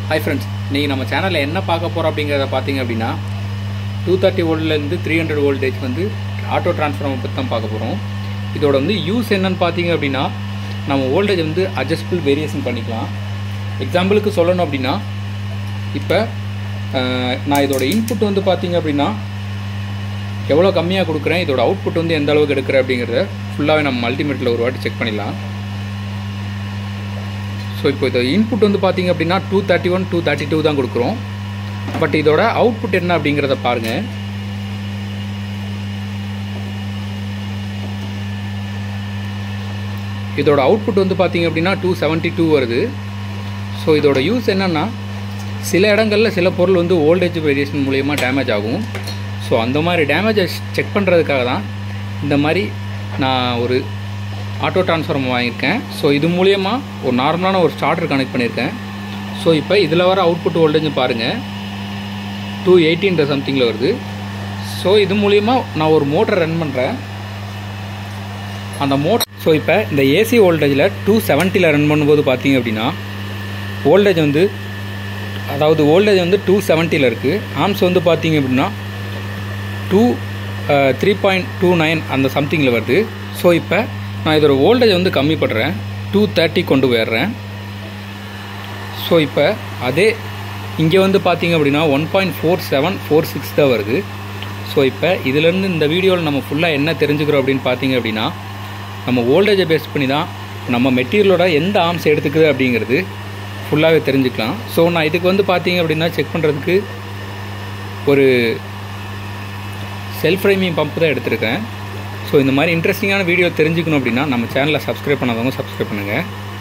hi friends நீங்கள் நம்ம சேனலில் என்ன பார்க்க போகிறோம் அப்படிங்கிறத பார்த்தீங்க அப்படின்னா டூ தேர்ட்டி வோல்ட்லேருந்து த்ரீ ஹண்ட்ரட் வோல்டேஜ் வந்து ஆட்டோ டிரான்ஸ்ஃபார்மர் பற்றி தான் பார்க்க போகிறோம் இதோட வந்து யூஸ் என்னன்னு பார்த்தீங்க அப்படின்னா நம்ம வோல்டேஜ் வந்து அட்ஜஸ்டபிள் வேரியேஷன் பண்ணிக்கலாம் எக்ஸாம்பிளுக்கு சொல்லணும் அப்படின்னா இப்போ நான் இதோட இன்புட் வந்து பார்த்தீங்க அப்படின்னா எவ்வளோ கம்மியாக கொடுக்குறேன் இதோட அவுட்புட் வந்து எந்த அளவுக்கு எடுக்கிறேன் அப்படிங்கிறத ஃபுல்லாகவே நம்ம மல்டிமீட்டரில் ஒரு வாட்டி செக் பண்ணிடலாம் ஸோ இப்போ இதோட இன்புட் வந்து பார்த்தீங்க அப்படின்னா two thirty one two thirty two தான் கொடுக்குறோம் பட் இதோட அவுட்புட் என்ன அப்படிங்கிறத பாருங்கள் இதோட அவுட்புட் வந்து பார்த்தீங்க அப்படின்னா டூ செவன்ட்டி டூ வருது ஸோ இதோட யூஸ் என்னென்னா சில இடங்களில் சில பொருள் வந்து ஓல்டேஜ் வேரியேஷன் மூலயமா டேமேஜ் ஆகும் ஸோ அந்த மாதிரி டேமேஜை செக் பண்ணுறதுக்காக தான் இந்த மாதிரி நான் ஒரு ஆட்டோ டிரான்ஸ்ஃபார்மர் வாங்கியிருக்கேன் ஸோ இது மூலயமா ஒரு நார்மலான ஒரு ஸ்டார்டர் கனெக்ட் பண்ணியிருக்கேன் ஸோ இப்போ இதில் வர அவுட்புட் வோல்டேஜ் பாருங்கள் டூ எயிட்டின்ற சம்திங்கில் வருது ஸோ இது மூலயமா நான் ஒரு மோட்டர் ரன் பண்ணுறேன் அந்த மோட் ஸோ இப்போ இந்த ஏசி வோல்டேஜில் டூ செவன்ட்டியில் ரன் பண்ணும்போது பார்த்தீங்க அப்படின்னா வோல்டேஜ் வந்து அதாவது வோல்டேஜ் வந்து டூ செவன்ட்டியில் இருக்குது ஆம்ஸ் வந்து பார்த்தீங்க அப்படின்னா two three point two nine அந்த சம்திங்கில் வருது ஸோ இப்போ நான் இதோட வோல்டேஜ் வந்து கம்மி பண்ணுறேன் டூ தேர்ட்டி கொண்டு போயிடுறேன் ஸோ இப்போ அதே இங்கே வந்து பார்த்தீங்க அப்படின்னா one point four seven four six தான் வருது ஸோ இப்போ இதுலேருந்து இந்த வீடியோவில் நம்ம ஃபுல்லாக என்ன தெரிஞ்சுக்கிறோம் அப்படின்னு பார்த்தீங்க அப்படின்னா நம்ம வோல்டேஜை பேஸ் பண்ணி தான் நம்ம மெட்டீரியலோட எந்த ஆம்ஸ் எடுத்துக்குது அப்படிங்கிறது ஃபுல்லாகவே தெரிஞ்சுக்கலாம் ஸோ நான் இதுக்கு வந்து பார்த்தீங்க அப்படின்னா செக் பண்ணுறதுக்கு ஒரு செல்ஃப் ஃப்ரைமிங் பம்ப் தான் எடுத்திருக்கேன் ஸோ இந்த மாதிரி இன்ட்ரெஸ்டிங்கான வீடியோ தெரிஞ்சுக்கணும் அப்படின்னா நம்ம சேனலை சப்ஸ்கிரைப் பண்ணாதவங்க சப்ஸ்கிரைப் பண்ணுங்கள்